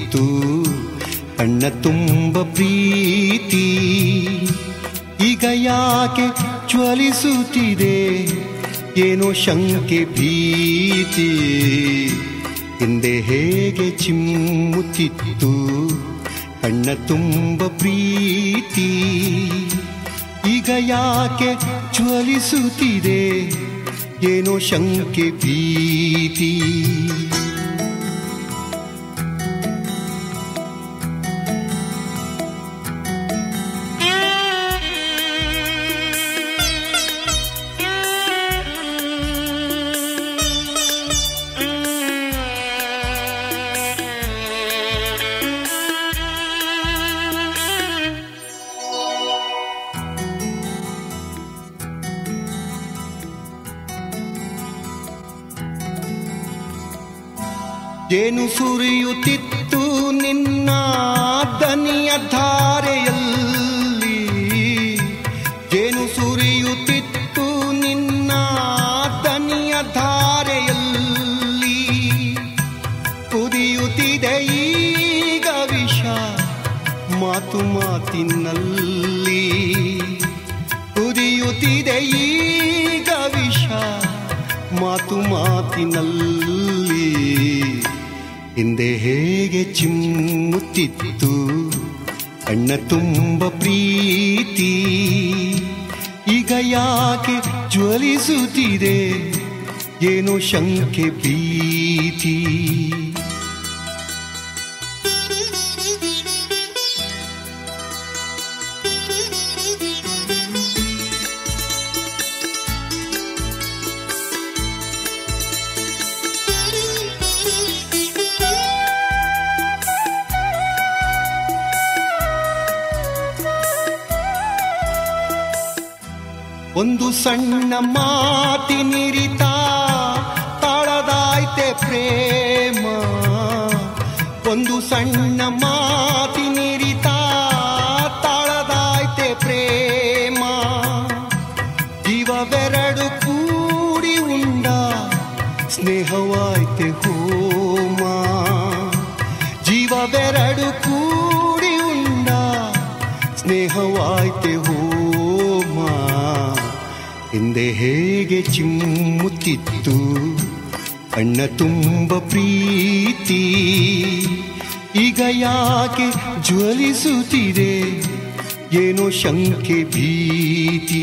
ಮುತ್ತಿತ್ತು ಕಣ್ಣ ತುಂಬ ಪ್ರೀತಿ ಈಗ ಯಾಕೆ ಜ್ವಲಿಸುತ್ತಿದೆ ಏನೋ ಶಂಕೆ ಭೀತಿ ಹಿಂದೆ ಹೇಗೆ ಚಿಮ್ಮುತ್ತಿತ್ತು ಕಣ್ಣ ತುಂಬ ಪ್ರೀತಿ ಈಗ ಯಾಕೆ ಜ್ವಲಿಸುತ್ತಿದೆ ಏನೋ ಶಂಕೆ ಭೀತಿ ಜೇನು ಸುರಿಯುತ್ತಿತ್ತು ನಿನ್ನ ದನಿಯ ಧಾರೆಯಲ್ಲಿ ಜೇನು ಸುರಿಯುತ್ತಿತ್ತು ನಿನ್ನ ದನಿಯ ಧಾರೆಯಲ್ಲಿ ಕುದಿಯುತ್ತಿದೆ ಈಗ ವಿಷ ಮಾತು ಮಾತಿನಲ್ಲಿ ಕುದಿಯುತ್ತಿದೆ ಈಗ ವಿಷ ಮಾತು ಮಾತಿನಲ್ಲಿ ಹಿಂದೆ ಹೇಗೆ ಚಿಮ್ಮುತ್ತಿತ್ತು ಕಣ್ಣ ತುಂಬ ಪ್ರೀತಿ ಈಗ ಯಾಕೆ ಜ್ವಲಿಸುತ್ತಿದೆ ಏನೋ ಶಂಕೆ ಭೀತಿ ಒಂದು ಸಣ್ಣ ಮಾತಿನಿರಿತ ತಾಳದಾಯ್ತೆ ಪ್ರೇಮ ಒಂದು ಸಣ್ಣ ಮಾತಿನಿರಿತ ತಾಳದಾಯ್ತೆ ಪ್ರೇಮ ಜೀವವೆರಡು ಕೂಡಿ ಉಂಡ ಸ್ನೇಹವಾಯ್ತೆ ಹೋಮ ಜೀವವೆರಡು ಕೂಡಿ ಉಂಡ ಸ್ನೇಹವಾಯ್ತೆ ಹೋಮ ಹಿಂದೆ ಹೇಗೆ ಚಿಮ್ಮುತ್ತಿತ್ತು ಕಣ್ಣ ತುಂಬ ಪ್ರೀತಿ ಈಗ ಯಾಕೆ ಜ್ವಲಿಸುತ್ತಿದೆ ಏನೋ ಶಂಕೆ ಭೀತಿ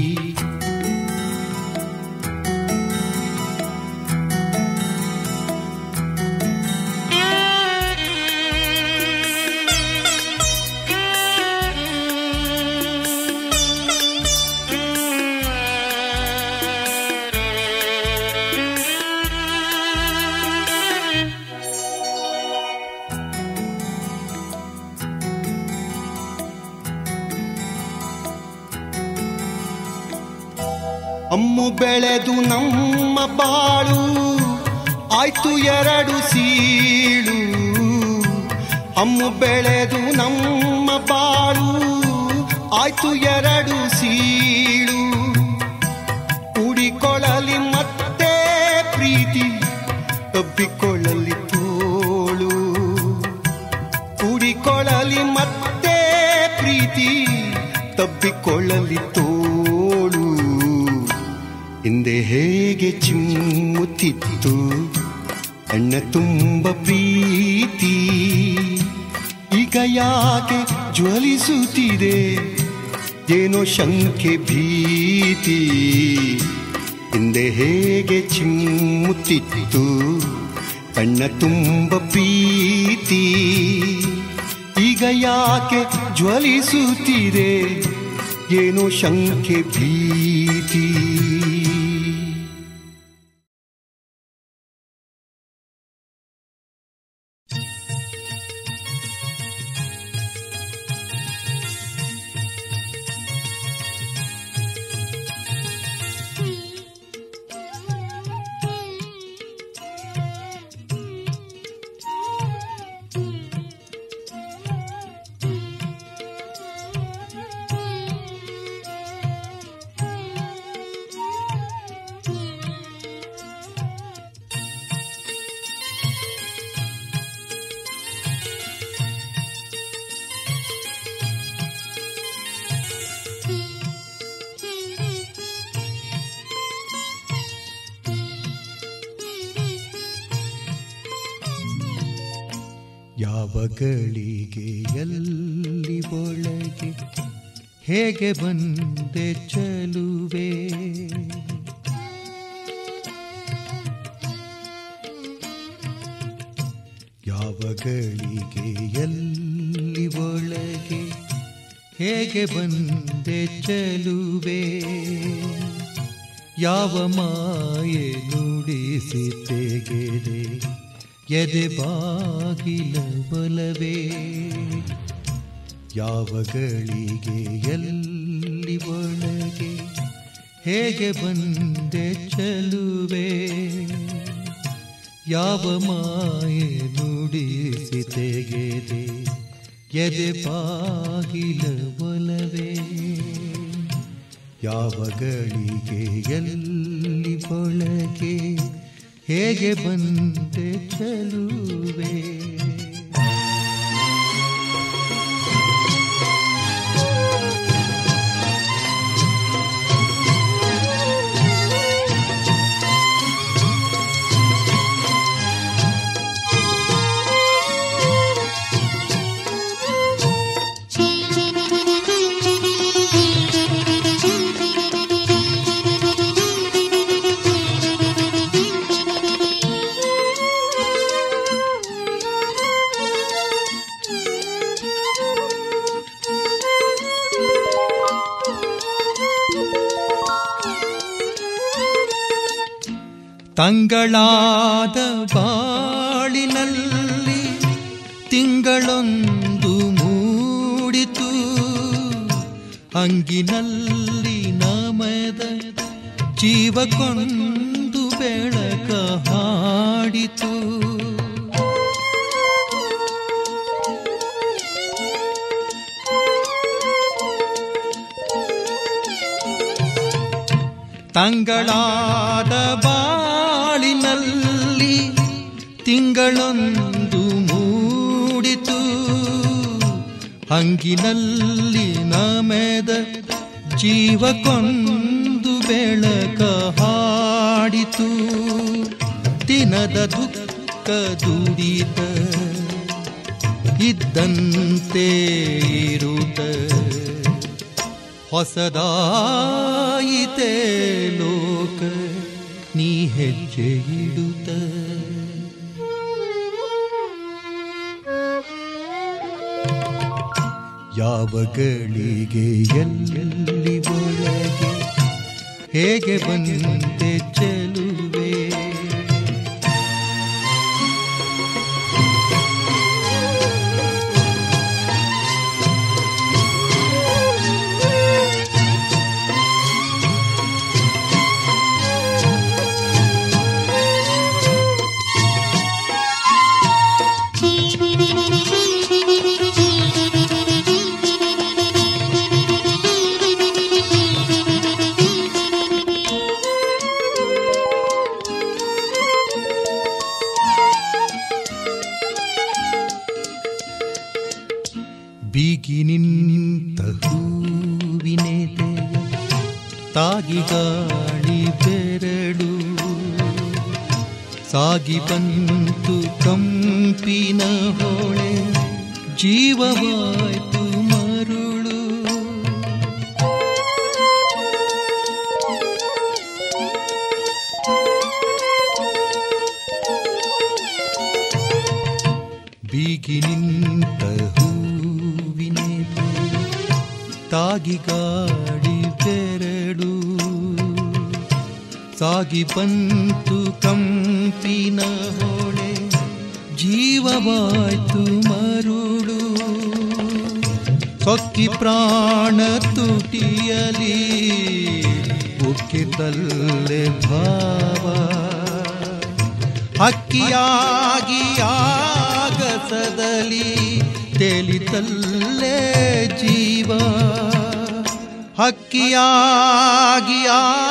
ಅಮ್ಮು ಬೆಳೆದು ನಮ್ಮ ಬಾಳು ಆಯ್ತು ಎರಡು ಸೀಳು ಅಮ್ಮು ಬೆಳೆದು ನಮ್ಮ ಬಾಳು ಆಯ್ತು ಎರಡು ಸೀಳು ಕೂಡಿಕೊಳ್ಳಲಿ ಮತ್ತೆ ಪ್ರೀತಿ ತಬ್ಬಿಕೊಳ್ಳಲಿ ತೋಳು ಕೂಡಿಕೊಳ್ಳಲಿ ಮತ್ತೆ ಪ್ರೀತಿ ತಬ್ಬಿಕೊಳ್ಳಲಿ ತೋಳು ಹಿಂದೆ ಹೇಗೆ ಚಿಮ್ಮುತ್ತಿತ್ತು ಕಣ್ಣ ತುಂಬ ಪ್ರೀತಿ ಈಗ ಯಾಕೆ ಜ್ವಲಿಸುತ್ತಿದೆ ಏನೋ ಶಂಕೆ ಭೀತಿ ಹಿಂದೆ ಹೇಗೆ ಚಿಮ್ಮುತ್ತಿತ್ತು ಕಣ್ಣ ತುಂಬ ಪ್ರೀತಿ ಈಗ ಯಾಕೆ ಜ್ವಲಿಸುತ್ತಿದೆ ಏನೋ ಶಂಕೆ ಭೀತಿ ಯಾವ ಗಳಿಗೆ ಎಲ್ಲಿ ಒಳಗೆ ಹೇಗೆ ಬಂದೆ ಚಲುವೆ ಯಾವ ಗಳಿಗೆ ಎಲ್ಲಿ ಒಳಗೆ ಹೇಗೆ ಬಂದೆ ಚಲುವೆ ಯಾವ ಮಾಯೆ ನುಡಿಸಿ ತೆಗೆದೆ ಎದೆ ಬಾಗಿಲ ಬಲವೇ ಯಾವ ಗಳಿಗೆ ಎಲ್ಲಿ ಒಳಗೆ ಹೇಗೆ ಬಂದೆ ಚಲುವೆ ಯಾವ ಮಾಯೆ ನುಡಿಸಿ ತೆಗೆದೆ ಎದೆ ಬಾಗಿಲ ಒಲವೇ ಯಾವ ಗಳಿಗೆ ಎಲ್ಲಿ ಒಳಗೆ ಹೇಗೆ ಬಂದೆ ಚಲುವೆ ತಂಗಳಾದ ಬಾಳಿನಲ್ಲಿ ತಿಂಗಳೊಂದು ಮೂಡಿತು ಅಂಗಿನಲ್ಲಿ ನಮದ ಜೀವಕ್ಕೊಂದು ಬೆಳಕ ಹಾಡಿತು ತಂಗಳಾದ ಬಾಳಿನಲ್ಲಿ ತಿಂಗಳೊಂದು ಮೂಡಿತು ಹಂಗಿನಲ್ಲಿ ನಮೆದ ಜೀವಕ್ಕೊಂದು ಬೆಳಕ ಹಾಡಿತು ದಿನದ ದುಃಖ ದುಡಿತ ಇದ್ದಂತೆ ಇರುತ್ತ ಹೊಸದಾಯಿತೆ ಲೋಕ ನೀ ಹೆಜ್ಜೆ ಇಡುತ್ತ ಯಾವ ಗಳಿಗೆ ಎಲ್ಲಿ ಒಳಗೆ ಹೇಗೆ ಬಂದೆ ಚೆಲುವೆ ಬೀಗಿ ನಿಂತ ಹೂವಿನೆದೆಯ ತಾಗಿ ಗಾಳಿ ಬೆರಳು ಸಾಗಿ ಬಂತು ಕಂಪಿನ ಹೊಳೆ ಜೀವವಾಯ್ತು ಮರುಳು ಬೀಗಿ ನಿಂತ ಹೂವಿನೆದೆ ತಾಗಿ ಗಾಡಿ ಬೆರಳು ಸಾಗಿ ಬಂತು ಕಂಪಿನ ಹೊಳೆ ಜೀವವಾಯ್ತು ಮರುಳು ಸೊಕ್ಕಿ ಪ್ರಾಣ ತುಟಿಯಲಿ ಉಕ್ಕಿತಲ್ಲೆ ಭಾವ ಹಕ್ಕಿಯಾಗಿ ಆಗಸದಲ್ಲಿ ತೇಲಿತಲ್ಲೇ ಜೀವ ಹಕ್ಕಿಯಾಗಿ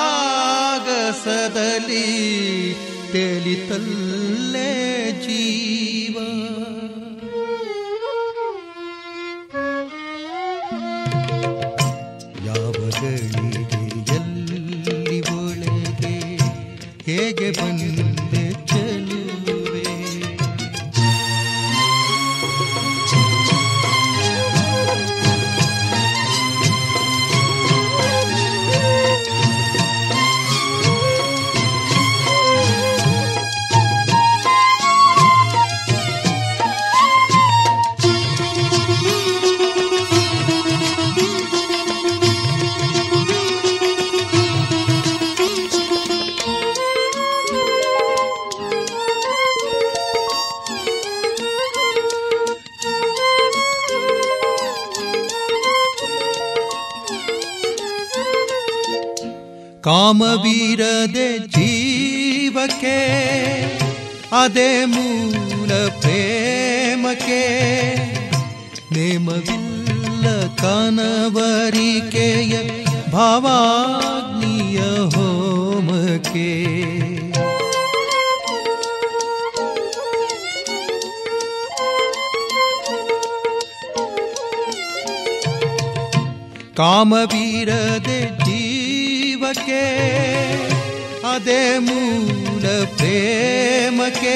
ಆಗಸದಲ್ಲಿ ತೇಲಿತಲ್ಲೇ ಜೀವ ಯಾವ ಗಳಿಗೆ ಎಲ್ಲಿ ಒಳಗೆ ಹೇಗೆ ಬಂದೆ ಚೆಲುವೆ ಕಾಮವೀರದೆ ಜೀವಕ್ಕೆ ಅದೇ ಮೂಲ ಪ್ರೇಮಕ್ಕೆ ನೇಮವಿಲ್ಲ ಕನವರಿಕೆಯ ಭಾವಾಗ್ನಿಯ ಹೋಮಕ್ಕೆ ಕಾಮವೀರದೆ ಜೀವಕ್ಕೆ ಅದೇ ಮೂಲ ಪ್ರೇಮಕ್ಕೆ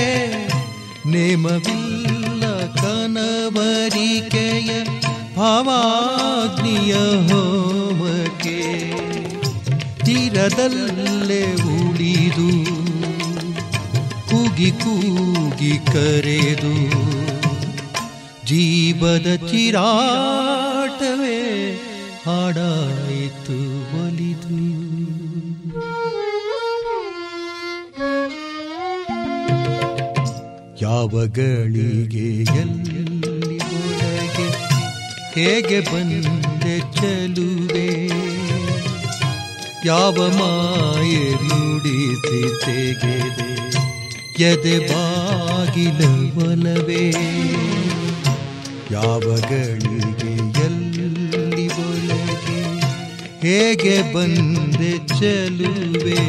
ನೇಮವಿಲ್ಲ ಕನವರಿಕೆಯ ಭಾವಾಗ್ನಿಯ ಹೋಮಕ್ಕೆ ತೀರದಲ್ಲೇ ಉಳಿದು ಕೂಗಿ ಕೂಗಿ ಕರೆದು ಜೀವದ ಚಿರಾಟವೇ ಹಾಡಾಯಿತು ಒಲಿದು ಯಾವ ಗಳಿಗೆ ಎಲ್ಲಿ ಒಳಗೆ ಹೇಗೆ ಬಂದೆ ಚಲುವೆ ಯಾವ ಮಾಯೆ ನುಡಿಸಿ ತೆಗೆದೆ ಎದೆ ಬಾಗಿಲ ಒಲವೇ ಯಾವ ಗಳಿಗೆ ಎಲ್ಲಿ ಒಳಗೆ ಹೇಗೆ ಬಂದೆ ಚಲುವೆ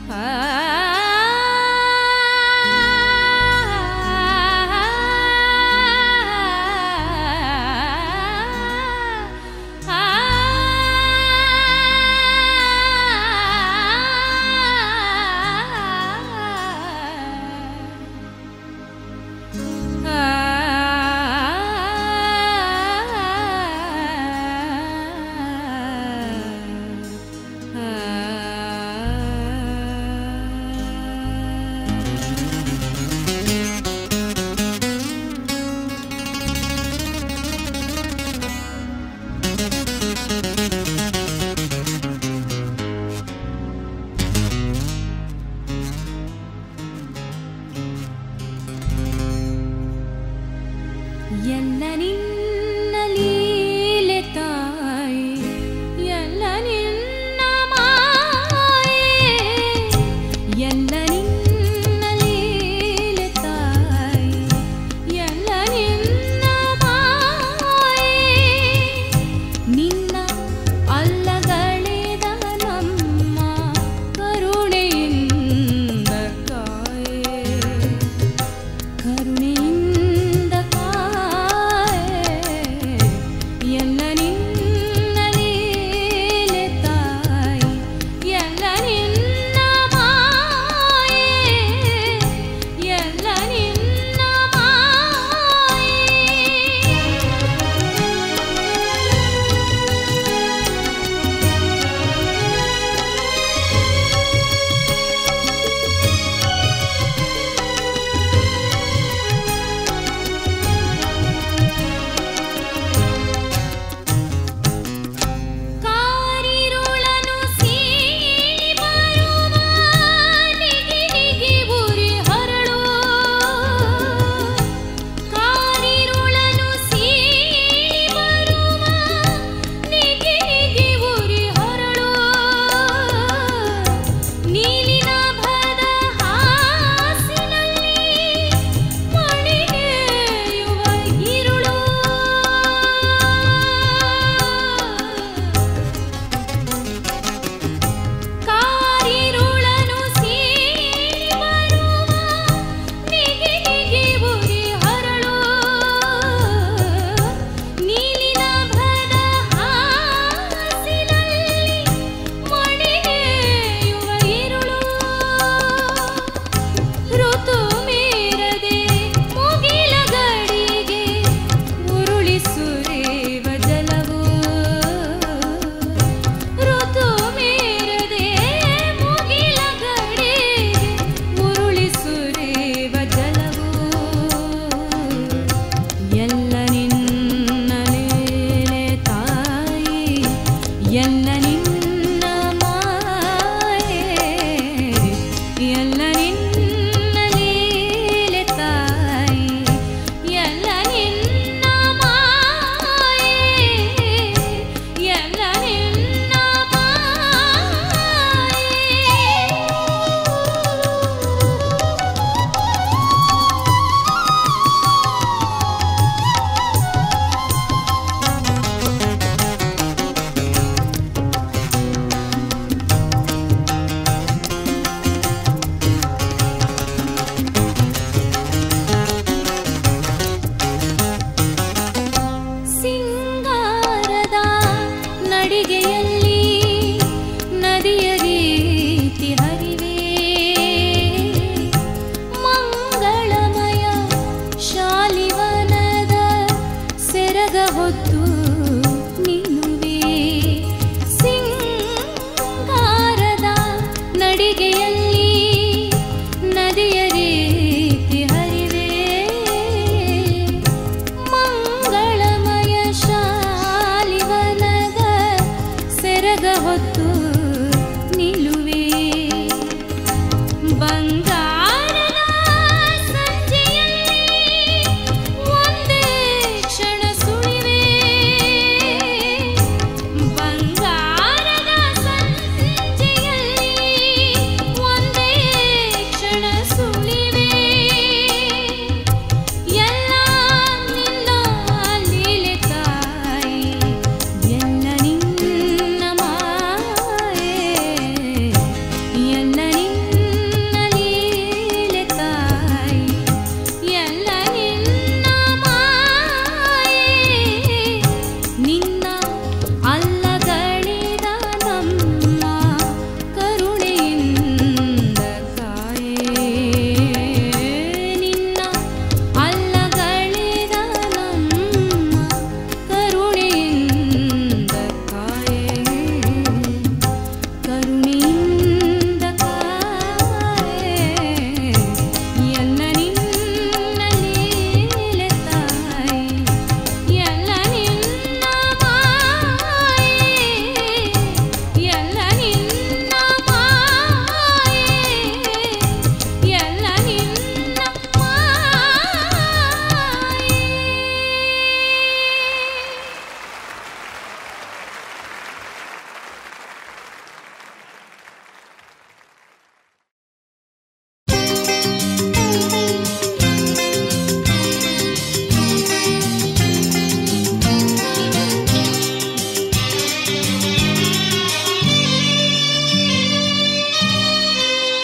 ಎಲ್ಲ ನಿನ್ನ ಲೀಲೆ ತಾಯಿ ಎಲ್ಲ ನಿನ್ನ ಮಾಯೆ ಎಲ್ಲ ನಿನ್ನ ಲೀಲೆ ತಾಯಿ ಎಲ್ಲ ನಿನ್ನ ಮಾಯೆ ನಿನ್ನ ಅಲ್ಲಗಳಿದ ನಮ್ಮ ಕರುಣೆಯಿಂದ ಕಾಯೆ ಕರುಣೆಯಿಂದ ಕಾಯೆ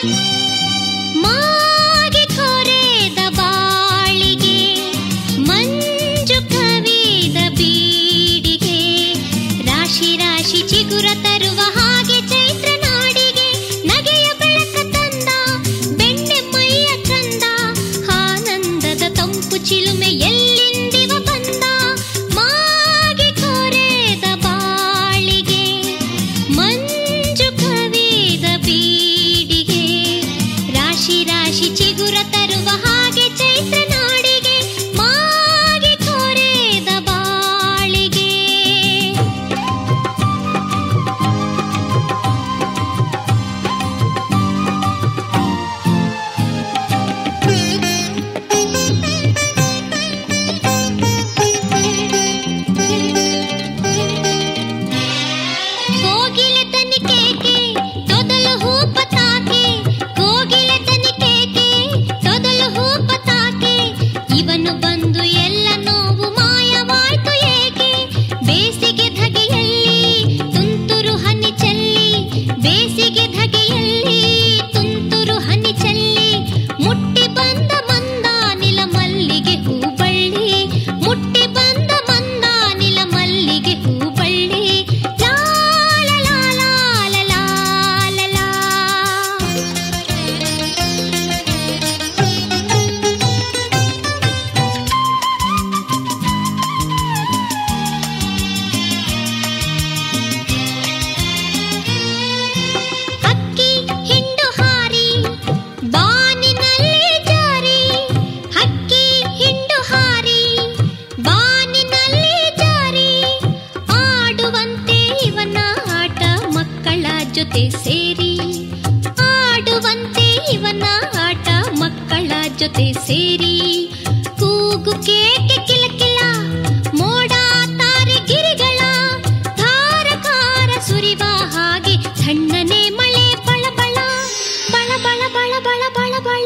ಮಾಗಿ ಕೊರೆದ ಬಾಳಿಗೆ ಮಂಜು ಕವಿದ ಬೀಡಿಗೆ ರಾಶಿ ರಾಶಿ ಚಿಗುರ ತರುವ ಹಾಗೆ ಚೈತ್ರ ನಾಡಿಗೆ ನಗೆಯ ಬೆಳಕ ತಂದ ಬೆಣ್ಣೆ ಮೈಯ ಚಂದ ಆನಂದದ ತಂಪು ಚಿಲುಮೆ ಎಲ್ಲಿಂದಿವ ಬಂದ ಮಾಗಿ ಕೊರೆದ ಬಾಳಿಗೆ ಮಂಜು ಕವಿದ ಬೀಡಿಗೆ ರಾಶಿ ರಾಶಿ ಚಿಗುರ ತರುವ ಹಾಗೆ ಚೈತ್ರ ನಾಡಿಗೆ ಮಾಗಿ ಕೊರೆದ ಬಾಳಿಗೆ ಕೋಗಿಲೆ ತನಿಕೇಕೆ ತೊದಲು ಹೂಪ ತಾಕೆ ಕೋಗಿಲೆ ತನಿಕೇಕೆ ತೊದಲು ಹೂಪ ತಾಕೆ ಇವನು ಬಂದು ಎಲ್ಲ ನೋವು ಮಾಯವಾಯ್ತು ಏಕೆ ಬೇಸಿಗೆ ಧಗೆಯಲ್ಲಿ ತುಂತುರು ಹನಿ ಚೆಲ್ಲಿ ಬೇಸಿಗೆ ಧಗೆಯಲ್ಲಿ ತುಂತುರು ಹನಿ ಚೆಲ್ಲಿ ಮುಟ್ಟಿ ಬಂದ ಮಂದ ನಿಲ ಮಲ್ಲಿಗೆ ಹೂ ಬಳ್ಳಿ ಮುಟ್ಟಿ ಬಂದ ಮಂದ ನಿಲ ಮಲ್ಲಿಗೆ ಹೂ ಬಳ್ಳಿ ಲಾ ಲಾ ಲಾ ಲಾ ಲಾ ಲಾ ಲಾ. ಹಕ್ಕಿ ಹಿಂಡು ಹಾರಿ ಬಾನಿನಲ್ಲಿ ಜಾರಿ ಹಕ್ಕಿ ಹಿಂಡು ಹಾರಿ ಬಾನಿನಲ್ಲಿ ಜಾರಿ ಆಡುವಂತೆ ಇವನ ಆಟ ಮಕ್ಕಳ ಜೊತೆ ಸೇರಿ ಆಡುವಂತೆ ಇವನ ಆಟ ಮಕ್ಕಳ ಜೊತೆ ಸೇರಿ ಕೂಗು ಕೇಕೆ ಕಿಲಕಿಲ ಮೋಡ ತಾರೆ ಗಿರಿಗಳ ಧಾರಕಾರ ಸುರಿವ ಹಾಗೆ ಸಣ್ಣನೆ ಮಳೆ ಬಳಬಳ ಬಳಬಳ ಬಳಬಳ ಬಳಬಳ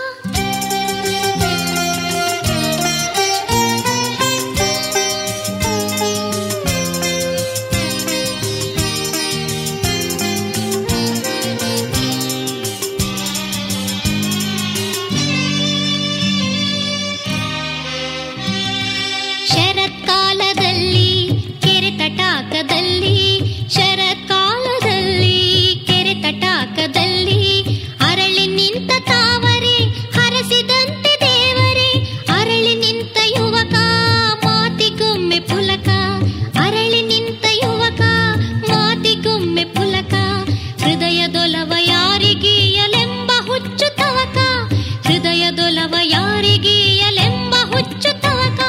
ಶರತ್ಕಾಲದಲ್ಲಿ ಕೆರೆ ತಟಾಕದಲ್ಲಿ ಶರತ್ಕಾಲದಲ್ಲಿ ಕೆರೆ ತಟಾಕದಲ್ಲಿ ಅರಳಿ ನಿಂತ ತಾವರೆ ಹರಸಿದಂತೆ ದೇವರೇ ಅರಳಿ ನಿಂತ ಯುವಕ ಮಾತಿಗೊಮ್ಮೆ ಪುಲಕ ಅರಳಿ ನಿಂತ ಯುವಕ ಮಾತಿಗೊಮ್ಮೆ ಪುಲಕ ಹೃದಯದೊಲವ ಯಾರಿಗೀಯಲೆಂಬ ಹುಚ್ಚು ತವಕ ಹೃದಯದೊಲವ ಯಾರಿಗೀಯಲೆಂಬ ಹುಚ್ಚು ತವಕ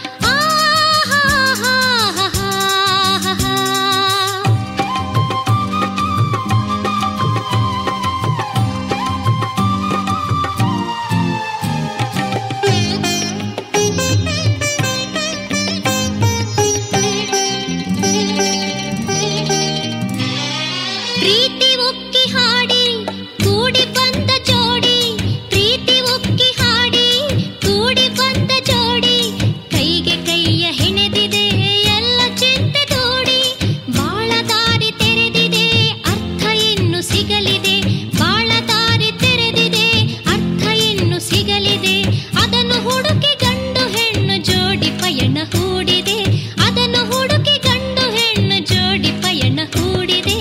ಆಹಾಹಾಹಾಹಾಹಾ. ಪ್ರೀತಿ ಉಕ್ಕಿ ಹಾಡಿ ಕೂಡಿ ಬಂದ ಜೋಡಿ ಪ್ರೀತಿ ಉಕ್ಕಿ ಹಾಡಿ ಕೂಡಿ ಬಂದ ಜೋಡಿ ಕೈಗೆ ಕೈಯ ಹೆಣೆದಿದೆ ಎಲ್ಲ ಚಿಂತೆ ದೂಡಿ ಬಾಳ ದಾರಿ ತೆರೆದಿದೆ ಅರ್ಥ ಇನ್ನು ಸಿಗಲಿದೆ ಬಾಳ ದಾರಿ ತೆರೆದಿದೆ ಅರ್ಥ ಇನ್ನು ಸಿಗಲಿದೆ ಅದನ್ನು ಹುಡುಕಿ ಗಂಡು ಹೆಣ್ಣು ಜೋಡಿ ಪಯಣ ಹೂಡಿದೆ ಅದನ್ನು ಹುಡುಕಿ ಗಂಡು ಹೆಣ್ಣು ಜೋಡಿ ಪಯಣ ಹೂಡಿದೆ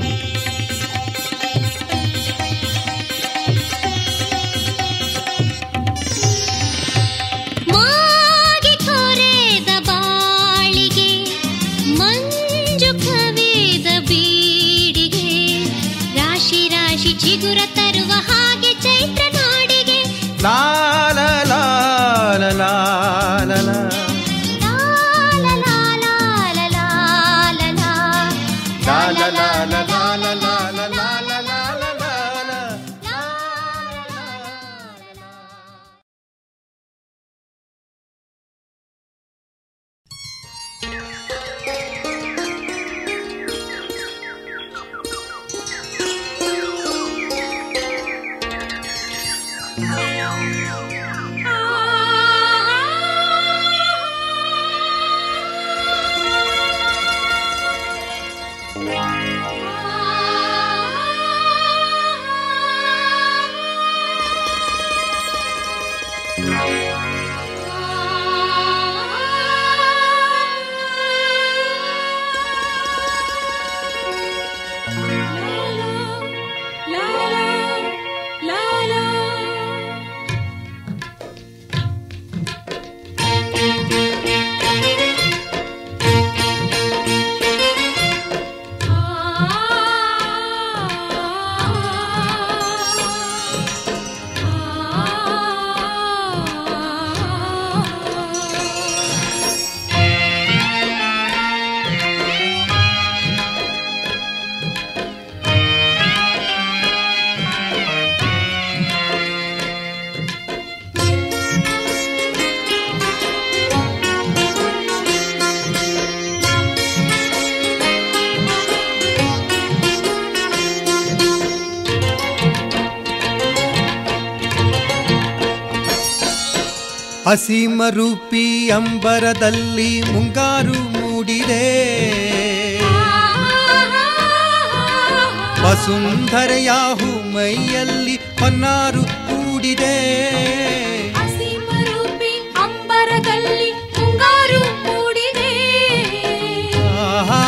ಮಾಗಿ ಕೊರೆದ ಬಾಳಿಗೆ ಮಂಜು ಕವಿದ ಬೀಡಿಗೆ ರಾಶಿ ರಾಶಿ ಚಿಗುರ ತರುವ ಹಾಗೆ ಚೈತ್ರ ನಾಡಿಗೆ ಲಾ ಲಾ ಲಾ ಲಾ ಲಾ ಲಾ ಲಾ. ಲಾ ಲಾ ಲಾ ಲಾ ಲಾ ಲಾ ಲಾ ಲಾ. ಲಾ ಲಾ ಲಾ ಲಾ ಲಾ ಲಾ ಲಾ ಲಾ ಲಾ ಲಾ ಲಾ ಲಾ ಲಾ ಲಾ. ಲಾ ಅಸೀಮ ರೂಪಿ ಅಂಬರದಲ್ಲಿ ಮುಂಗಾರು ಮೂಡಿದೆ ವಸುಂಧರೆಯಾಹು ಮೈಯಲ್ಲಿ ಹೊನ್ನಾರು ಕೂಡಿದೆ ಹಸಿಮರೂಪಿ ಅಂಬರದಲ್ಲಿ ಮುಂಗಾರು ಮೂಡಿದೆ ಆಹಾ.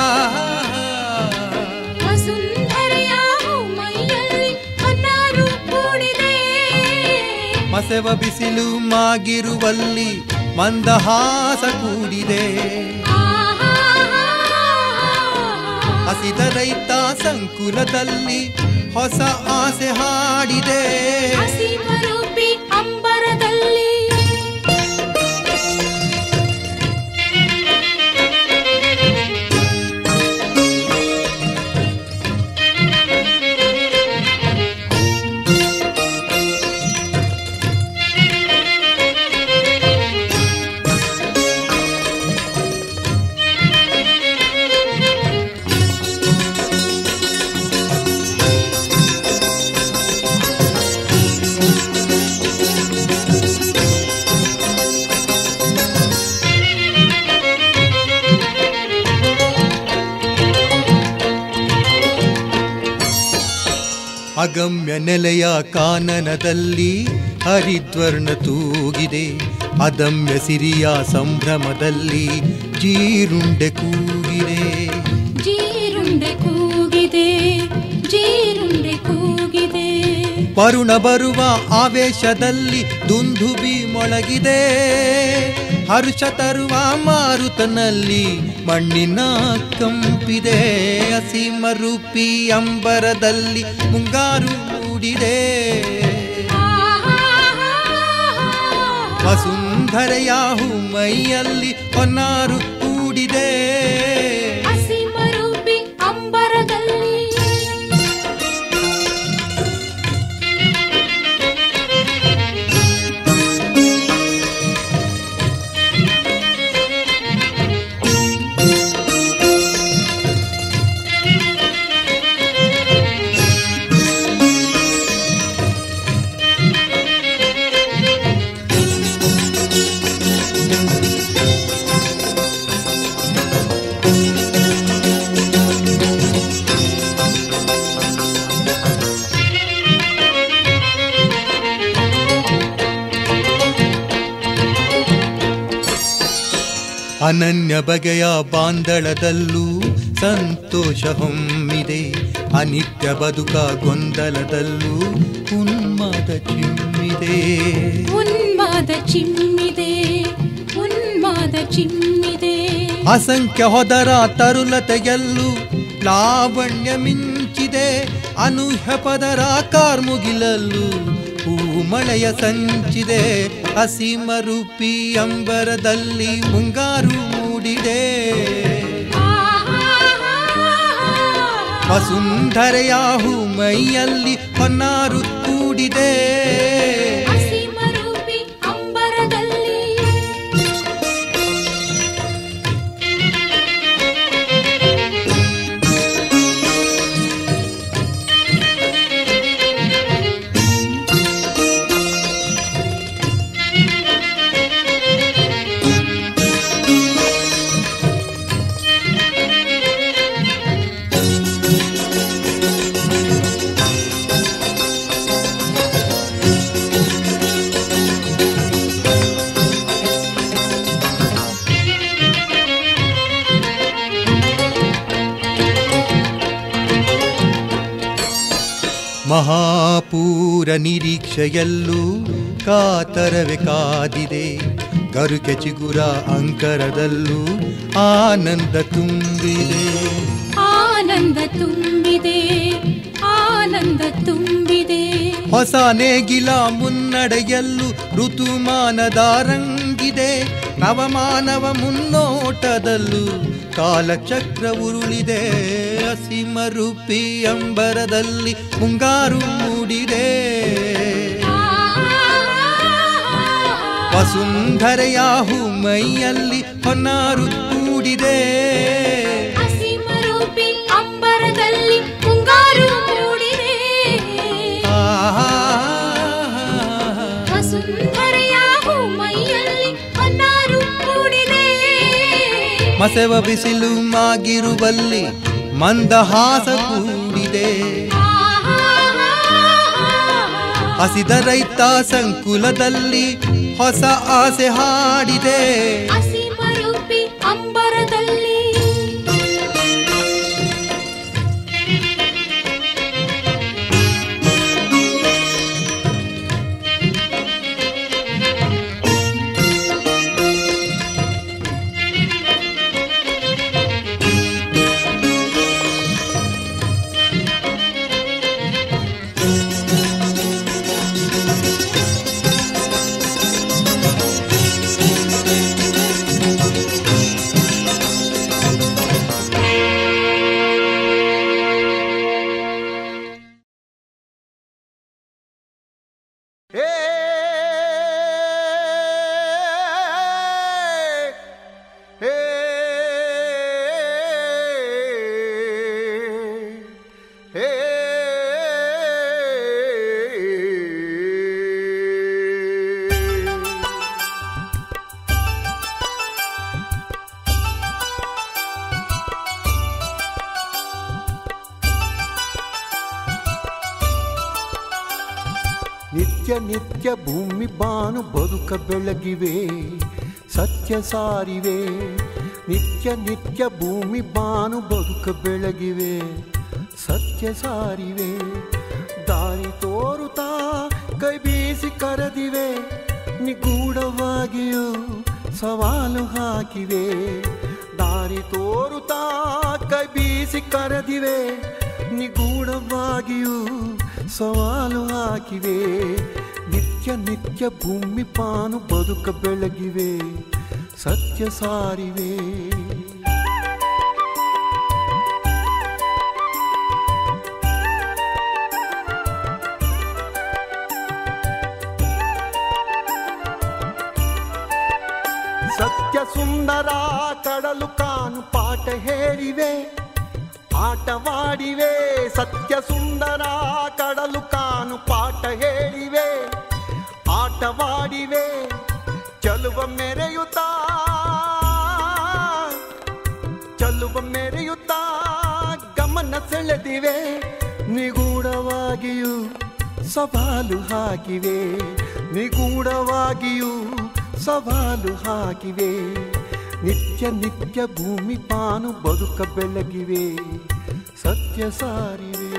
ವಸುಂಧರೆಯ ಮೈಯಲ್ಲಿ ಹೊನ್ನಾರು ಮೂಡಿದೆ ಮಸೆವ ಬಿಸಿಲು ಮಾಗಿರುವಲ್ಲಿ ಮಂದಹಾಸ ಕೂಡಿದೆ ಹಸಿದ ರೈತ ಸಂಕುಲದಲ್ಲಿ ಹೊಸ ಆಸೆ ಹಾಡಿದೆ ಹಸಿಮರೂಪಿ ಅಂಬರದಲ್ಲಿ ಅಗಮ್ಯ ನೆಲೆಯ ಕಾನನದಲ್ಲಿ ಹರಿದ್ವರ್ಣ ತೂಗಿದೆ ಅದಮ್ಯ ಸಿರಿಯ ಸಂಭ್ರಮದಲ್ಲಿ ಜೀರುಂಡೆ ಕೂಗಿದೆ ಜೀರುಂಡೆ ಕೂಗಿದೆ ಜೀರುಂಡೆ ಕೂಗಿದೆ ವರುಣ ಬರುವ ಆವೇಶದಲ್ಲಿ ದುಂದುಬಿ ಮೊಳಗಿದೆ ಹರ್ಷ ತರುವ ಮಾರುತನಲ್ಲಿ ಮಣ್ಣಿನ ಕಂಪಿದೆ ಅಸೀಮ ರೂಪಿ ಅಂಬರದಲ್ಲಿ ಮುಂಗಾರು ಮೂಡಿದೆ ವಸುಂಧರೆಯಾಹು ಮೈಯಲ್ಲಿ ಹೊನ್ನಾರು ಕೂಡಿದೆ ಹಸಿಮರೂಪಿ ಅಂಬರದಲ್ಲಿ ಅನನ್ಯ ಬಗೆಯ ಬಾಂದಳದಲ್ಲೂ ಸಂತೋಷ ಹೊಮ್ಮಿದೆ ಅನಿತ್ಯ ಬದುಕ ಗೊಂದಲದಲ್ಲೂ ಉನ್ಮಾದ ಚಿಮ್ಮಿದೆ ಉನ್ಮಾದ ಚಿಮ್ಮಿದೆ ಉನ್ಮಾದ ಚಿಮ್ಮಿದೆ ಅಸಂಖ್ಯ ಹೊದರ ತರುಲತೆಯಲ್ಲೂ ಲಾವಣ್ಯ ಮಿಂಚಿದೆ ಅನೂಹ್ಯ ಪದರ ಕಾರ್ಮುಗಿಲಲ್ಲೂ ಹೂಮಳೆಯ ಸಂಚಿದೆ ಅಸೀಮ ರೂಪಿ ಅಂಬರದಲ್ಲಿ ಮುಂಗಾರು ಮೂಡಿದೆ ವಸುಂಧರೆಯಾಹು ಮೈಯಲ್ಲಿ ಹೊನ್ನಾರು ಕೂಡಿದೆ ಹಸಿಮರೂಪಿ ಅಂಬರದಲ್ಲಿ ಮಹಾಪೂರ ನಿರೀಕ್ಷೆಯಲ್ಲೂ ಕಾತರವೆ ಕಾದಿದೆ ಗರುಕೆ ಚಿಗುರ ಅಂಕರದಲ್ಲೂ ಆನಂದ ತುಂಬಿದೆ ಆನಂದ ತುಂಬಿದೆ ಆನಂದ ತುಂಬಿದೆ ಹೊಸ ನೇಗಿಲ ಮುನ್ನಡೆಯಲ್ಲೂ ಋತುಮಾನದ ರಂಗಿದೆ ನವಮಾನವ ಮುನ್ನೋಟದಲ್ಲೂ ಕಾಲಚಕ್ರ ಉರುಳಿದೆ ಅಸೀಮ ರೂಪಿ ಅಂಬರದಲ್ಲಿ ಮುಂಗಾರು ಮೂಡಿದೆ ವಸುಂಧರೆಯಾಹು ಮೈಯಲ್ಲಿ ಹೊನ್ನಾರು ಕೂಡಿದೆ ಹಸಿಮರೂಪಿ ಅಂಬರದಲ್ಲಿ ಮುಂಗಾರು ಮೂಡಿದೆ ಆಹಾ ವಸುಂಧರೆಯ ಮೈಯಲ್ಲಿ ಮಸೆವ ಬಿಸಿಲು ಮಾಗಿರುವಲ್ಲಿ ಮಂದಹಾಸ ಕೂಡಿದೆ ಹಸಿದ ರೈತ ಸಂಕುಲದಲ್ಲಿ ಹೊಸ ಆಸೆ ಹಾಡಿದೆ ಹಸಿಮರುಪಿ ಅಂಬರದಲ್ಲಿ ಹೇ ಹೇ ಹೇ ನಿತ್ಯ ನಿತ್ಯ ಭೂಮಿ ಬಾನು ಬದುಕ ಬೆಳಗಿವೆ ಸತ್ಯ ಸಾರಿವೆ ನಿತ್ಯ ನಿತ್ಯ ಭೂಮಿ ಬಾನು ಬದುಕ ಬೆಳಗಿವೆ ಸತ್ಯ ಸಾರಿವೆ ದಾರಿ ತೋರುತ್ತಾ ಕೈ ಬೀಸಿ ಕರೆದಿವೆ ನಿಗೂಢವಾಗಿಯೂ ಸವಾಲು ಹಾಕಿವೆ ದಾರಿ ತೋರುತ್ತಾ ಕೈ ಬೀಸಿ ಕರೆದಿವೆ ನಿಗೂಢವಾಗಿಯೂ ಸವಾಲು ಹಾಕಿವೆ ನಿತ್ಯ ನಿತ್ಯ ಭೂಮಿ ಪಾನು ಬದುಕ ಬೆಳಗಿವೆ ಸತ್ಯ ಸಾರಿವೆ ಸತ್ಯ ಸುಂದರ ಕಡಲು ಕಾನು ಪಾಠ ಹೇಳಿವೆ ಆಟವಾಡಿವೆ ಸತ್ಯ ಸುಂದರ ಕಡಲು ಕಾನು ಪಾಠ ಹೇಳಿವೆ ಆಟವಾಡಿವೆ ಚಲುವ ಮೆರೆಯುತ್ತಾ ಚಲುವ ಮೆರೆಯುತ್ತಾ ಗಮನ ಸೆಳೆದಿವೆ ನಿಗೂಢವಾಗಿಯೂ ಸವಾಲು ಹಾಕಿವೆ ನಿಗೂಢವಾಗಿಯೂ ಸವಾಲು ಹಾಕಿವೆ ನಿತ್ಯ ನಿತ್ಯ ಭೂಮಿ ಪಾನು ಬದುಕ ಬೆಳಗಿವೆ ಸತ್ಯ ಸಾರಿವೆ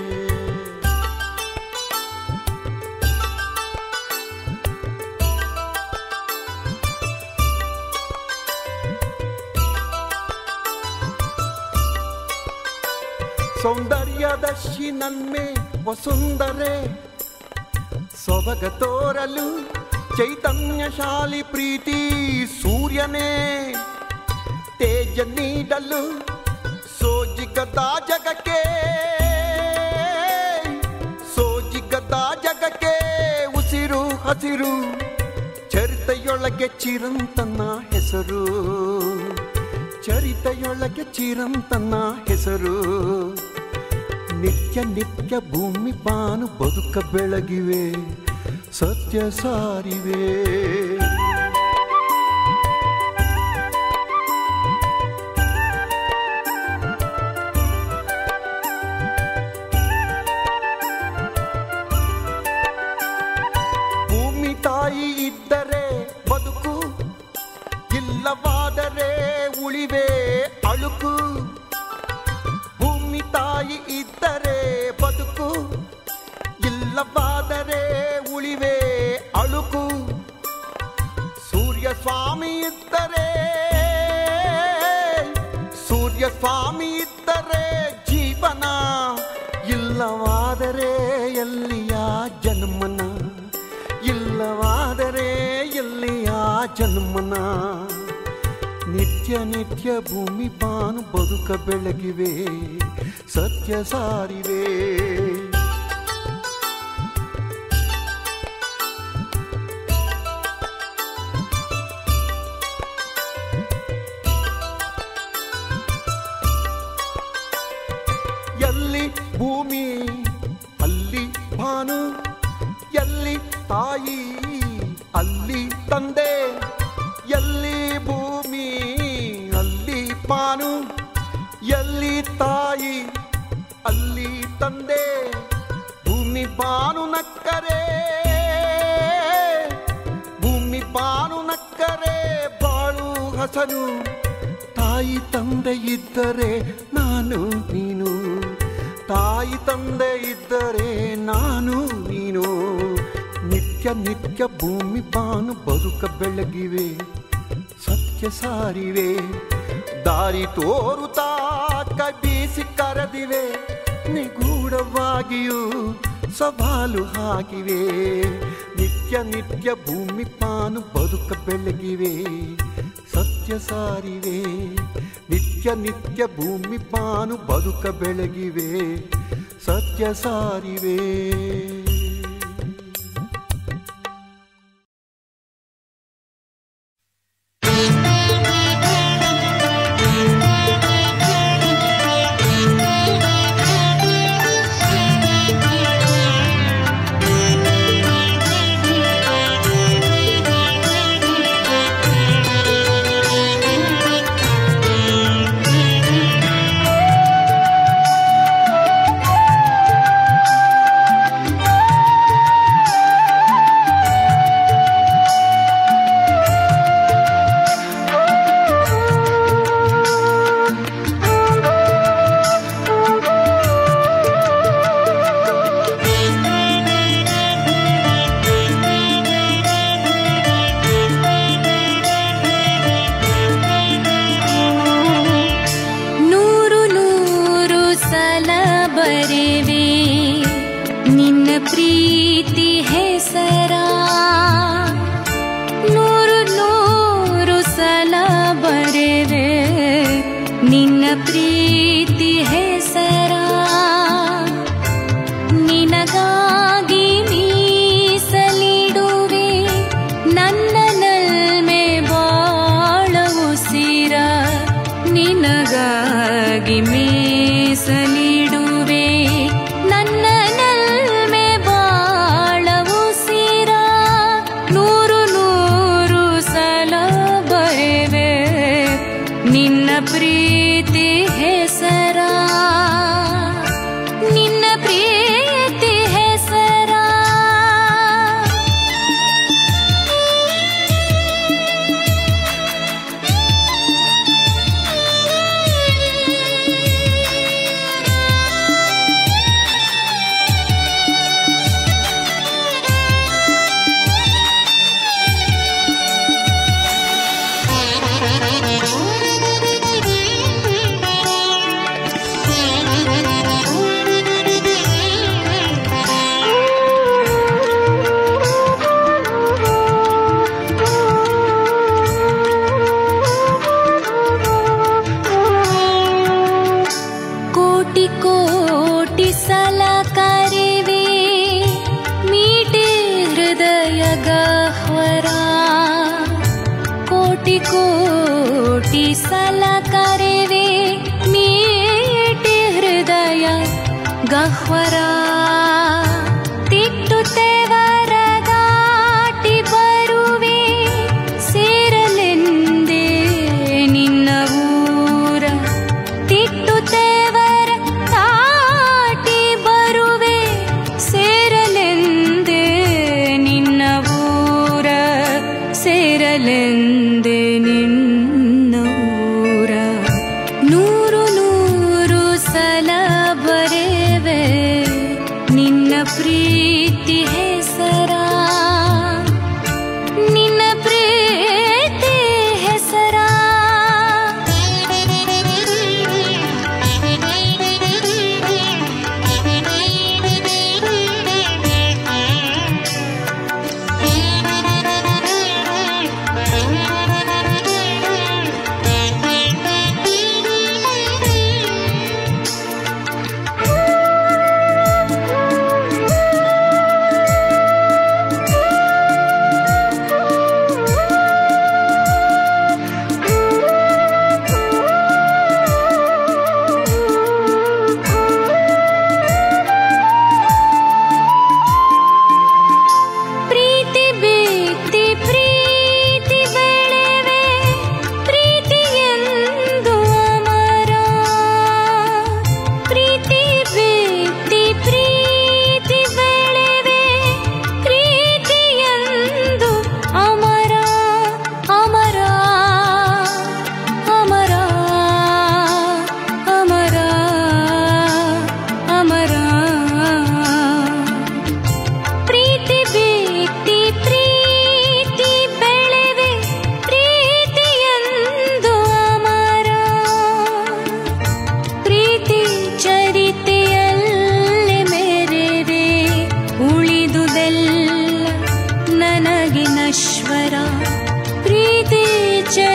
ಸೌಂದರ್ಯದರ್ಶಿ ನನ್ಮೆ ವಸುಂದರೆ ಸೊಬಗ ತೋರಲು ಚೈತನ್ಯಶಾಲಿ ಪ್ರೀತಿ ಸೂರ್ಯನೇ ತೇಜ ನೀಡಲು ಸೋಜಿಗದ ಜಗಕ್ಕೆ ಸೋಜಿಗದ ಜಗಕ್ಕೆ ಉಸಿರು ಹಸಿರು ಚರಿತೆಯೊಳಗೆ ಚಿರಂತನ ಹೆಸರು ಚರಿತೆಯೊಳಗೆ ಚಿರಂತನ ಹೆಸರು ನಿತ್ಯ ನಿತ್ಯ ಭೂಮಿ ಬಾನು ಬದುಕ ಬೆಳಗಿವೆ ಸತ್ಯ ಸಾರಿವೆ ಭೂಮಿ ತಾಯಿ ಇದ್ದರೆ ಬದುಕು ಇಲ್ಲವಾದರೆ ಉಳಿವೆ ಅಳುಕು ಭೂಮಿ ತಾಯಿ ಇದ್ದರೆ ಬದುಕು ಇಲ್ಲವಾದರೆ ಉಳಿವೆ ಅಳುಕು ಸೂರ್ಯ ಸ್ವಾಮಿ ಇದ್ದರೆ ಸೂರ್ಯ ಸ್ವಾಮಿ ಇದ್ದರೆ ಜೀವನ ಇಲ್ಲವಾದರೆ ಎಲ್ಲಿಯ ಜನ್ಮನ ಇಲ್ಲವಾದರೆ ಎಲ್ಲಿಯ ಜನ್ಮನ ನಿತ್ಯ ನಿತ್ಯ ಭೂಮಿ ಬಾನು ಬದುಕ ಬೆಳಗಿವೆ ಸತ್ಯ ಸಾರಿವೆ ಎಲ್ಲಿ ಭೂಮಿ ಅಲ್ಲಿ ಭಾನು ಎಲ್ಲಿ ತಾಯಿ ಅಲ್ಲಿ ತಂದೆ ಎಲ್ಲಿ ಭೂಮಿ ಅಲ್ಲಿ ಹೊಸನು ತಾಯಿ ತಂದೆ ಇದ್ದರೆ ನಾನು ನೀನು ತಾಯಿ ತಂದೆ ಇದ್ದರೆ ನಾನು ನೀನು ನಿತ್ಯ ನಿತ್ಯ ಭೂಮಿ ಬಾನು ಬದುಕ ಬೆಳಗಿವೆ ಸತ್ಯ ಸಾರಿವೆ ದಾರಿ ತೋರುತ್ತಾ ಕೈ ಬೀಸಿ ಕರೆದಿವೆ ನಿಗೂಢವಾಗಿಯೂ ಸವಾಲು ಹಾಕಿವೆ ನಿತ್ಯ ನಿತ್ಯ ಭೂಮಿ ಪಾನು ಬದುಕ ಬೆಳಗಿವೆ ಸತ್ಯ ಸಾರಿವೆ ನಿತ್ಯ ನಿತ್ಯ ಭೂಮಿ ಪಾನು ಬದುಕ ಬೆಳಗಿವೆ ಸತ್ಯ ಸಾರಿವೆ ನೂರು ನೂರು ಸಲ ಬರೆವೆ ನಿನ್ನ ಪ್ರೀತಿ ಹೆಸರ ನೂರು ನೂರು ಸಲ ಬರೆವೆ ನಿನ್ನ ಪ್ರೀತಿ ಹೆಸರ ನಿನಗಾಗಿ ಮೀಸಲಿಡುವೆ ನನ್ನ ನಲ್ಮೆ ಬಾಳ ಉಸಿರ ನಿನಗಾಗಿ ಮೀಸಲಿಡುವೆ ನನ್ನ ನಲ್ಮೆ ಬಾಳ ಉಸಿರ ನೂರು ನೂರು ಸಲ ಬರೆವೆ ನಿನ್ನ ಪ್ರೀತಿ ಹೆಸರ ನಿನ್ನ ಪ್ರೀತಿ ಹೆಸರ ಕೋಟಿ ಕೋಟಿ ಸಲ ಕರೆವೆ ಮೀಟಿ ಹೃದಯ ಗಹ್ವರ ಕೋಟಿ ಕೋಟಿ ಸಲ ಕರೆವೆ ಮೀಟಿ ಹೃದಯ ಗಹ್ವರ ತಿಟ್ಟುತ್ತೇವರ ದಾಟಿ ಬರುವೆ ಸೇರಲೆಂದೇ ನಿನ್ನ ಊರ ತಿಟ್ಟುತ್ತೇವರ ತಾಟಿ ಬರುವೆ ಸೇರಲೆಂದೇ ನಿನ್ನ ಊರ ಸೇರಲೆಂದೇ ನಿನ್ನ ಊರ ನೂರು ನೂರು ಸಲ ಬರೆವೆ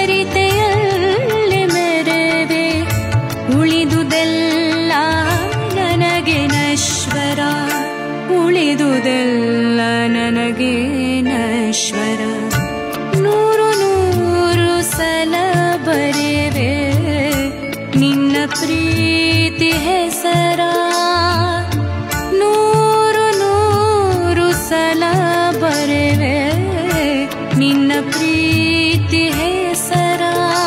ಚರಿತೆಯಲ್ಲಿ ಮೆರೆವೆ ಉಳಿದುದೆಲ್ಲ ನನಗೆ ನಶ್ವರ ಉಳಿದುದೆಲ್ಲ ನನಗೆ ನಶ್ವರ ನೂರು ನೂರು ಸಲ ಬರೆವೆ ನಿನ್ನ ಪ್ರೀತಿ ಹೆಸರ ನೂರು ನೂರು ಸಲ ಬರೆವೆ ನಿನ್ನ ಪ್ರೀತಿ ಹೆಸರ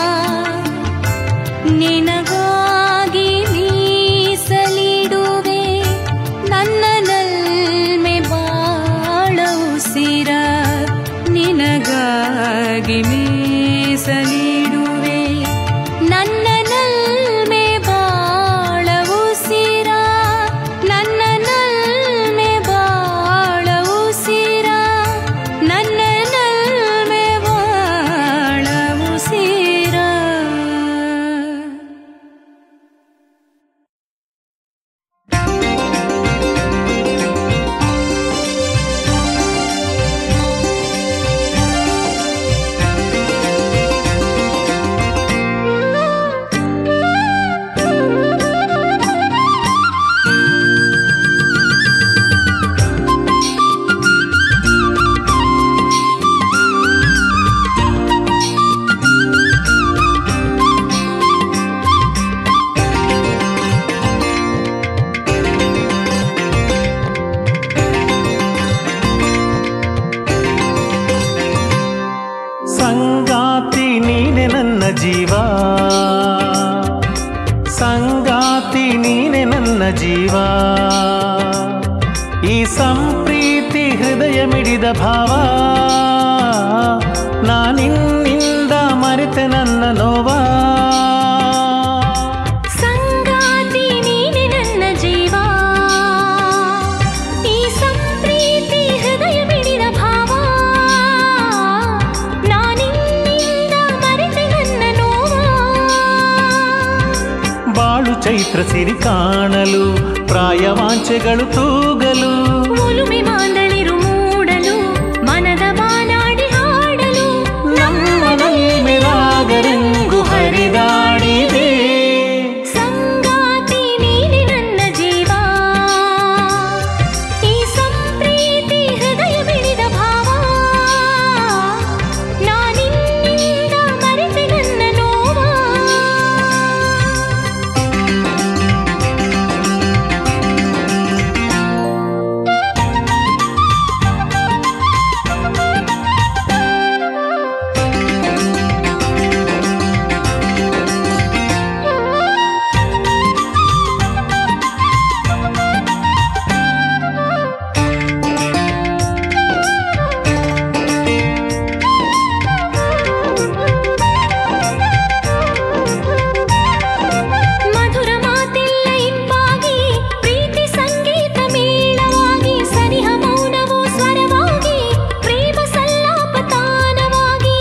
ನಿನಗಾಗಿ ಮೀಸಲಿಡುವೆ ನನ್ನ ನಲ್ಮೆ ಬಾಳ ಉಸಿರ ನಿನಗಾಗಿ ಮೀಸಲಿಡುವೆ ನನ್ನ ನಲ್ಮೆ ಬಾಳ ಉಸಿರ ನನ್ನ ನಲ್ಮೆ ಬಾಳ ಉಸಿರ ನನ್ನ ನಲ್ಮೆ ಬಾಳ ಉಸಿರ ಸಂಗಾತಿ ನೀನೆ ನನ್ನ ಜೀವ ಸಂಗಾತಿ ನೀನೆ ನನ್ನ ಜೀವ ಈ ಸಂಪ್ರೀತಿ ಹೃದಯ ಮಿಡಿದ ಭಾವ ನಾನಿನ್ನಿಂದ ಮರೆತೆ ನನ್ನ ನೋವಾ ಸಂಗಾತಿ ನೀನೆ ನನ್ನ ಜೀವ ಈ ಸಂಪ್ರೀತಿ ಹೃದಯ ಬಿಡಿದ ಭಾವ ನಾನಿನ್ನಿಂದ ಮರೆತೆ ನನ್ನ ನೋವ ಬಾಳು ಚೈತ್ರ ಸಿರಿ ಕಾಣಲು ಪ್ರಾಯವಾಂಚೆಗಳು ತೂಗಲು ಒಲುಮೆ ಮಾಂದಳಿರು ಮೂಡಲು ಮನದ ಬಾನಾಡಿ ಹಾಡಲು ನಮ್ಮನಲ್ಲಿ ರಾಗರಂಗು ಹರಿದಾಡಿದೆ ಸಂಗಾತಿ ನೀನೆ ನನ್ನ ಜೀವ ಈ ಸಂಪ್ರೀತಿ ಹೃದಯ ಬಿಡಿದ ಭಾವ ನಾನಿನ್ನಿಂದ ಮರೆತೆ ನನ್ನ ನೋವ ಮಧುರ ಮಾತೆಲ್ಲ ಇಂಪಾಗಿ ಪ್ರೀತಿ ಸಂಗೀತ ಮೇಳವಾಗಿ ಸರಿಹ ಮೌನವು ಸ್ವರವಾಗಿ ಪ್ರೇಮ ಸಲ್ಲಾಪ ತಾನವಾಗಿ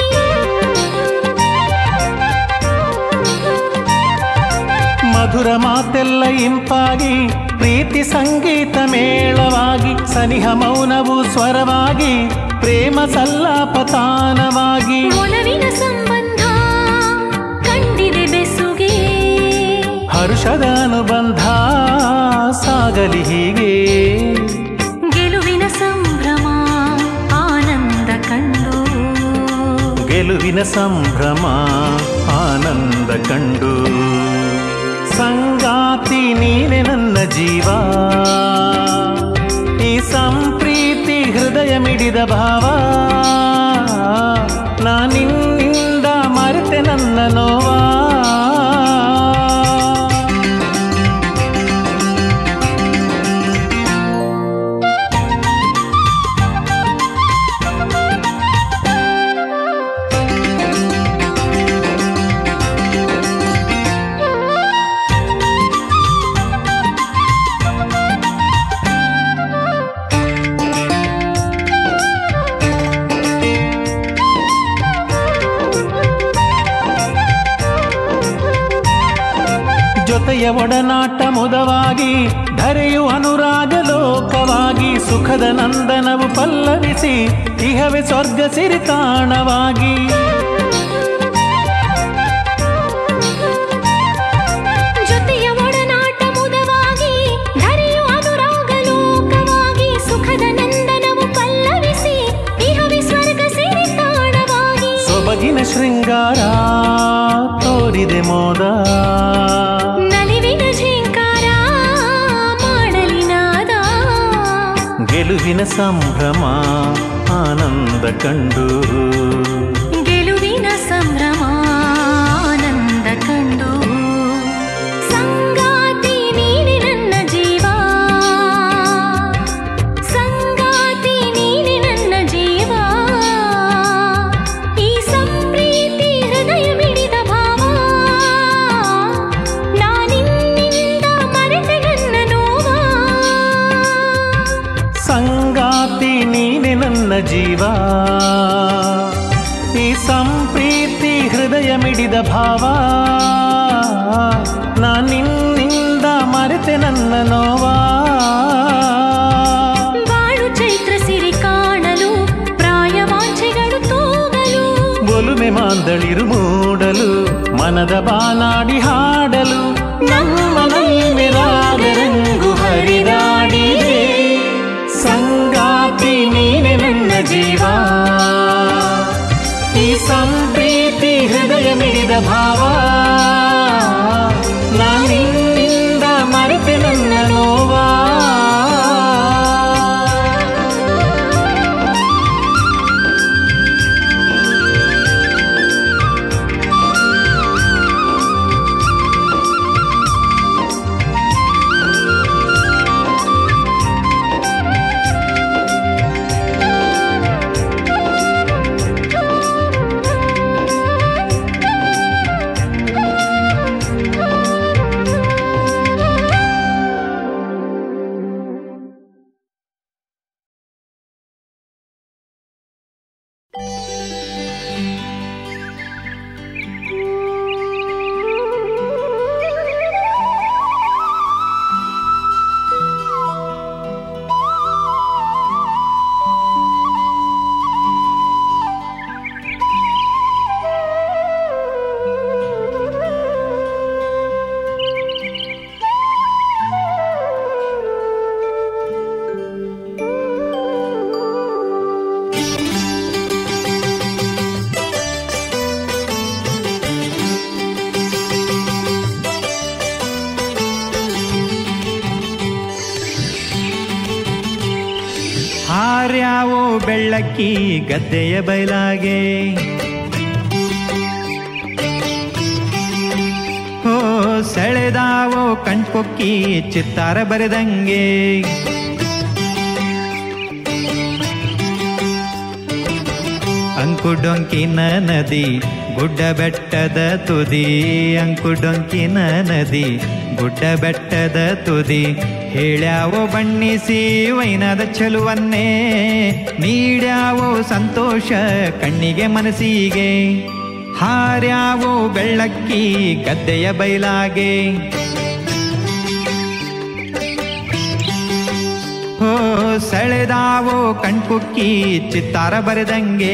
ಮಧುರ ಮಾತೆಲ್ಲ ಇಂಪಾಗಿ ಪ್ರೀತಿ ಸಂಗೀತ ಮೇಳವಾಗಿ ಸನಿಹ ಮೌನವು ಸ್ವರವಾಗಿ ಪ್ರೇಮ ಸಲ್ಲಾಪ ತಾನವಾಗಿ ಒಲವಿನ ಸಂಬಂಧ ಕಂಡಿದೆ ಬೆಸುಗೆ ಹರುಷದ ಅನುಬಂಧ ಸಾಗಲಿ ಹೀಗೆ ಗೆಲುವಿನ ಸಂಭ್ರಮ ಆನಂದ ಕಂಡು ಗೆಲುವಿನ ಸಂಭ್ರಮ ಆನಂದ ಕಂಡು ಸಂಗಾತಿ ನೀನೆ ನನ್ನ ಜೀವ ಈ ಸಂಪ್ರೀತಿ ಹೃದಯ ಮಿಡಿದ ಭಾವ ನಾನಿನ್ನಿಂದ ಮರೆತೆ ನನ್ನ ನೋವಾ ಜೊತೆಯ ಒಡನಾಟ ಮುದವಾಗಿ ಧರೆಯು ಅನುರಾಗ ಲೋಕವಾಗಿ ಸುಖದ ನಂದನವು ಪಲ್ಲವಿಸಿ ಇಹವೇ ಸ್ವರ್ಗ ಸಿರಿತಾಣವಾಗಿ ಶೃಂಗಾರ ತೋರಿದೆ ಮೋದ ನಲಿವಿನ ಝೇಂಕಾರ ಮಾಡಲಿ ನಾದ ಗೆಲುವಿನ ಸಂಭ್ರಮ ಆನಂದ ಕಂಡು ಗೆಲುವಿನ ಸಂಭ್ರಮ ಆನಂದ ಕಂಡು ಸಂಗಾತಿ ನೀನೆ ನನ್ನ ಜೀವ ಸಂಗಾತಿ ನೀನೆ ನನ್ನ ಜೀವ ಈ ಸಂಪ್ರೀತಿ ಹೃದಯ ಮಿಡಿದ ಭಾವ ನಾನಿನ್ನಿಂದ ಮರೆತೆ ನನ್ನ ನೋವ ಸಂಗಾತಿ ನೀನೆ ನನ್ನ ಜೀವ ಈ ಸಂಪ್ರೀತಿ ಹೃದಯ ಮಿಡಿದ ಭಾವ ನಾನಿನ್ನಿಂದ ಮರೆತೆ ನನ್ನ ನೋವಾ ಬಾಳು ಚೈತ್ರ ಸಿರಿ ಕಾಣಲು ಪ್ರಾಯವಾಂಛೆಗಳು ತೂಗಲು ಒಲುಮೆ ಮಾಂದಳಿರು ಮೂಡಲು ಮನದ ಬಾನಾಡಿ ಹಾಡಲು ನಮ್ಮ ನಲ್ಮೆ ರಾಗರಂಗು ಹರಿದಾಡಿದೆ ಸಂಗಾತಿ ನೀನೆ ನನ್ನ ಜೀವ ಈ ಸಂಪ್ರೀತಿ ಹೃದಯ ಮಿಡಿದ ಭಾವ ನಾನಿನ್ನಿಂದ ಮರೆತೆ ನನ್ನ ನೋವಾ ಹಾರ್ಯಾವೋ ಬೆಳ್ಳಕ್ಕಿ ಗದ್ದೆಯ ಬಯಲಾಗೆ ಹೋ ಸೆಳೆದಾವೋ ಕಣ್ಪೊಕ್ಕಿ ಚಿತ್ತಾರ ಬರೆದಂಗೆ ಅಂಕುಡೊಂಕಿನ ನದಿ ಗುಡ್ಡ ಬೆಟ್ಟದ ತುದಿ ಅಂಕುಡೊಂಕಿನ ನದಿ ಗುಡ್ಡ ಬೆಟ್ಟದ ತುದಿ ಹೇಳ್ಯಾವೋ ಬಣ್ಣಿಸಿ ವೈನದ ಚೆಲುವನ್ನೇ ನೀಡ್ಯಾವೋ ಸಂತೋಷ ಕಣ್ಣಿಗೆ ಮನಸ್ಸಿಗೆ ಹಾರ್ಯಾವೋ ಬೆಳ್ಳಕ್ಕಿ ಗದ್ದೆಯ ಬಯಲಾಗೆ ಹೋ ಸೆಳೆದಾವೋ ಕಣ್ಕುಕ್ಕಿ ಚಿತ್ತಾರ ಬರೆದಂಗೆ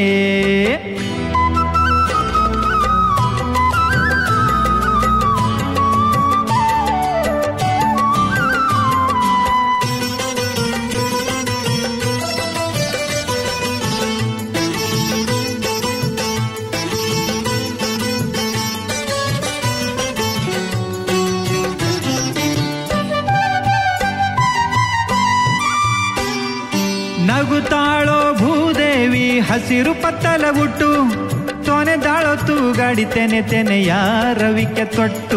ನಗುತ್ತಾಳೋ ಭೂದೇವಿ ಹಸಿರು ಪತ್ತಲ ಉಟ್ಟು ತೊನೆದಾಳೋ ತೂಗಾಡಿ ತೆನೆ ತೆನೆಯ ರವಿಕೆ ತೊಟ್ಟು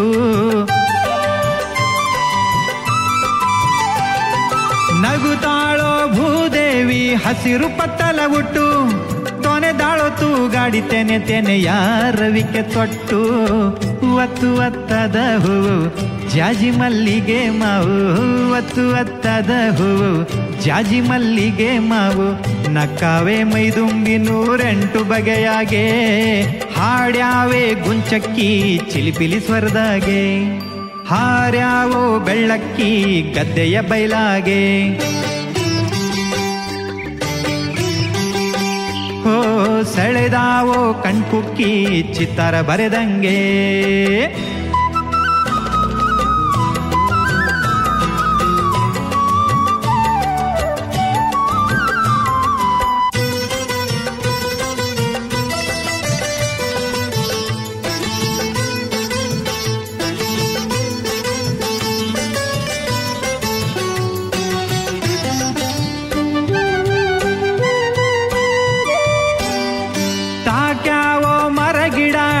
ನಗುತ್ತಾಳೋ ಭೂದೇವಿ ಹಸಿರು ಪತ್ತಲ ಉಟ್ಟು ತೊನೆದಾಳೋ ತೂಗಾಡಿ ತೆನೆ ತೆನೆಯ ರವಿಕೆ ತೊಟ್ಟು ಒತ್ತು ಒತ್ತದ ಹೂವು ಜಾಜಿ ಮಲ್ಲಿಗೆ ಮಾವು ಒತ್ತು ಒತ್ತದ ಹೂವು ಜಾಜಿ ಮಲ್ಲಿಗೆ ಮಾವು ನಕ್ಕಾವೆ ಮೈದುಂಬಿ ನೂರೆಂಟು ಬಗೆಯಾಗೆ ಹಾಡ್ಯಾವೆ ಗುಂಚಕ್ಕಿ ಚಿಲಿಪಿಲಿ ಸ್ವರದಾಗೆ ಹಾರ್ಯಾವೋ ಬೆಳ್ಳಕ್ಕಿ ಗದ್ದೆಯ ಬಯಲಾಗೆ ಹೋ ಸೆಳೆದಾವೋ ಕಣ್ಕುಕ್ಕಿ ಚಿತ್ತಾರ ಬರೆದಂಗೆ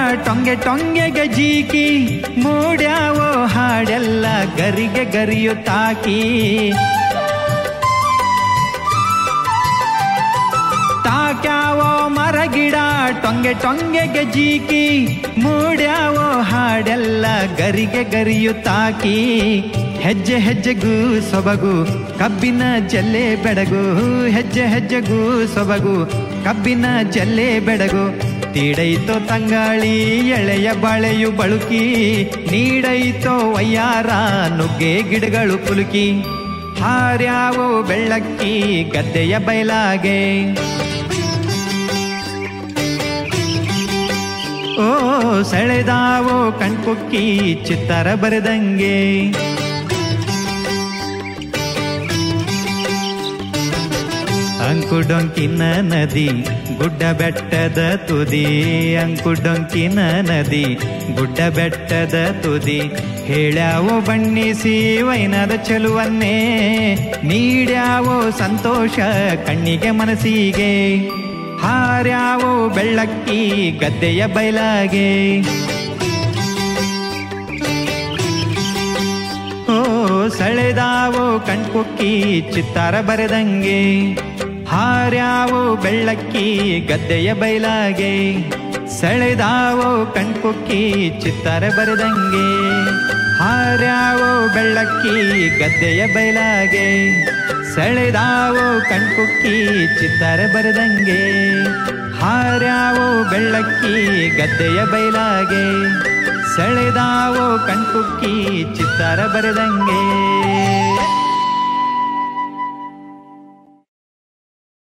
ಟೊಂಗೆ ಟೊಂಗೆಗೆ ಜೀಕಿ ಮೂಡ್ಯಾವೋ ಹಾಡೆಲ್ಲ ಗರಿಗೆ ಗರಿಯು ತಾಕಿ ತಾಕ್ಯಾವೋ ಮರಗಿಡ ಟೊಂಗೆ ಟೊಂಗೆಗೆ ಜೀಕಿ ಮೂಡ್ಯಾವೋ ಹಾಡೆಲ್ಲ ಗರಿಗೆ ಗರಿಯು ತಾಕಿ ಹೆಜ್ಜೆ ಹೆಜ್ಜೆಗೂ ಸೊಬಗು ಕಬ್ಬಿನ ಜಲ್ಲೆ ಬೆಡಗು ಹೆಜ್ಜೆ ಹೆಜ್ಜೆಗೂ ಸೊಬಗು ಕಬ್ಬಿನ ಜಲ್ಲೆ ಬೆಡಗು ತೀಡೈತೋ ತಂಗಾಳಿ ಎಳೆಯ ಬಾಳೆಯು ಬಳುಕಿ ನೀಡೈತೋ ವಯ್ಯಾರ ನುಗ್ಗೆ ಗಿಡಗಳು ಕುಲುಕಿ ಹಾರ್ಯಾವೋ ಬೆಳ್ಳಕ್ಕಿ ಗದ್ದೆಯ ಬಯಲಾಗೆ ಓ ಸೆಳೆದಾವೋ ಕಣ್ಕುಕ್ಕಿ ಚಿತ್ತರ ಬರೆದಂಗೆ ಅಂಕುಡೊಂಕಿನ ನದಿ ಗುಡ್ಡ ಬೆಟ್ಟದ ತುದಿ ಅಂಕುಡೊಂಕಿನ ನದಿ ಗುಡ್ಡ ಬೆಟ್ಟದ ತುದಿ ಹೇಳ್ಯಾವೋ ಬಣ್ಣಿಸಿ ವೈನದ ಚೆಲುವನ್ನೇ ನೀಡ್ಯಾವೋ ಸಂತೋಷ ಕಣ್ಣಿಗೆ ಮನಸ್ಸಿಗೆ ಹಾರ್ಯಾವೋ ಬೆಳ್ಳಕ್ಕಿ ಗದ್ದೆಯ ಬಯಲಾಗೆ ಓ ಸೆಳೆದಾವೋ ಕಣ್ಕುಕ್ಕಿ ಚಿತ್ತಾರ ಬರೆದಂಗೆ ಹಾರ್ಯಾವೋ ಬೆಳ್ಳಕ್ಕಿ ಗದ್ದೆಯ ಬಯಲಾಗೆ ಸೆಳೆದಾವೋ ಕಣ್ಕುಕ್ಕಿ ಚಿತ್ತಾರ ಬರೆದಂಗೆ ಹಾರ್ಯಾವೋ ಬೆಳ್ಳಕ್ಕಿ ಗದ್ದೆಯ ಬಯಲಾಗೆ ಸೆಳೆದಾವೋ ಕಣ್ಕುಕ್ಕಿ ಚಿತ್ತಾರ ಬರೆದಂಗೆ ಹಾರ್ಯಾವೋ ಬೆಳ್ಳಕ್ಕಿ ಗದ್ದೆಯ ಬಯಲಾಗೆ ಸೆಳೆದಾವೋ ಕಣ್ಕುಕ್ಕಿ ಚಿತ್ತಾರ ಬರೆದಂಗೆ